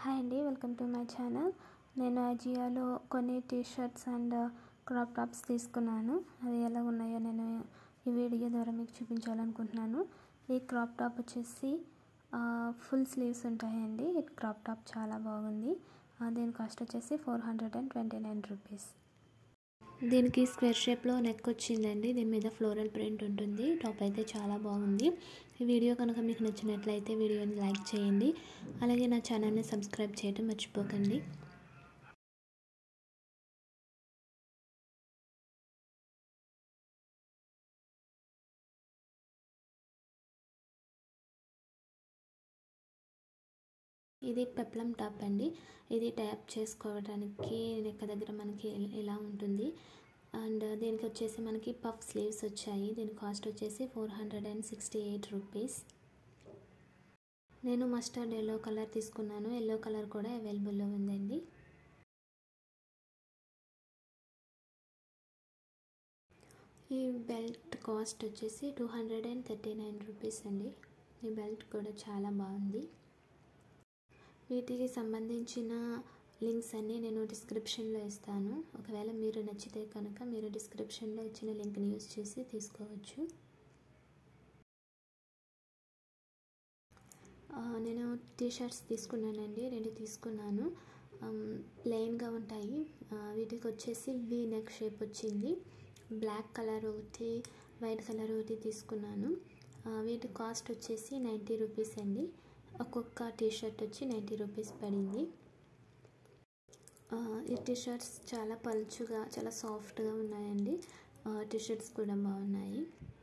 hi అండి welcome to my channel నేను అజియోలో కొన్ని T shirts and crop tops తీసుకున్నాను అవి ఎలా ఉన్నాయో నేను ఈ వీడియో ద్వారా మీకు చూపించాలనుకుంటున్నాను ఈ క్రాప్ టాప్ వచ్చేసి ఫుల్ స్లీవ్స్ ఉంటాయండి ఈ క్రాప్ టాప్ చాలా బాగుంది దీని కాస్ట్ వచ్చేసి four hundred and twenty nine rupees దీనికి స్క్వేర్ షేప్లో నెక్ వచ్చిందండి దీని మీద ఫ్లోరల్ ప్రింట్ ఉంటుంది టాప్ అయితే చాలా బాగుంది ఈ వీడియో కనుక మీకు నచ్చినట్లయితే వీడియోని లైక్ చేయండి అలాగే నా ఛానల్ని సబ్స్క్రైబ్ చేయడం మర్చిపోకండి ఇది పెప్లం టాప్ అండి ఇది ట్యాప్ చేసుకోవడానికి నెక్క దగ్గర మనకి ఇలా ఉంటుంది అండ్ దీనికి వచ్చేసి మనకి పఫ్ స్లీవ్స్ వచ్చాయి దీని కాస్ట్ వచ్చేసి four hundred and sixty eight rupees నేను మస్టర్డ్ ఎల్లో కలర్ తీసుకున్నాను ఎల్లో కలర్ కూడా అవైలబుల్లో ఉందండి ఈ బెల్ట్ కాస్ట్ వచ్చేసి two hundred and thirty nine rupees అండి ఈ బెల్ట్ కూడా చాలా బాగుంది వీటికి సంబంధించిన లింక్స్ అన్నీ నేను డిస్క్రిప్షన్లో ఇస్తాను ఒకవేళ మీరు నచ్చితే కనుక మీరు డిస్క్రిప్షన్లో ఇచ్చిన లింక్ని యూజ్ చేసి తీసుకోవచ్చు నేను టీ షర్ట్స్ తీసుకున్నానండి రెండు తీసుకున్నాను ప్లెయిన్గా ఉంటాయి వీటికి వచ్చేసి వి నెక్ షేప్ వచ్చింది బ్లాక్ కలర్ ఒకటి వైట్ కలర్ ఒకటి తీసుకున్నాను వీటి కాస్ట్ వచ్చేసి నైంటీ రూపీస్ అండి ఒక్కొక్క టీ షర్ట్ వచ్చి నైంటీ రూపీస్ పడింది ఈ టీ షర్ట్స్ చాలా పల్చుగా చాలా సాఫ్ట్గా ఉన్నాయండి టీ షర్ట్స్ కూడా బాగున్నాయి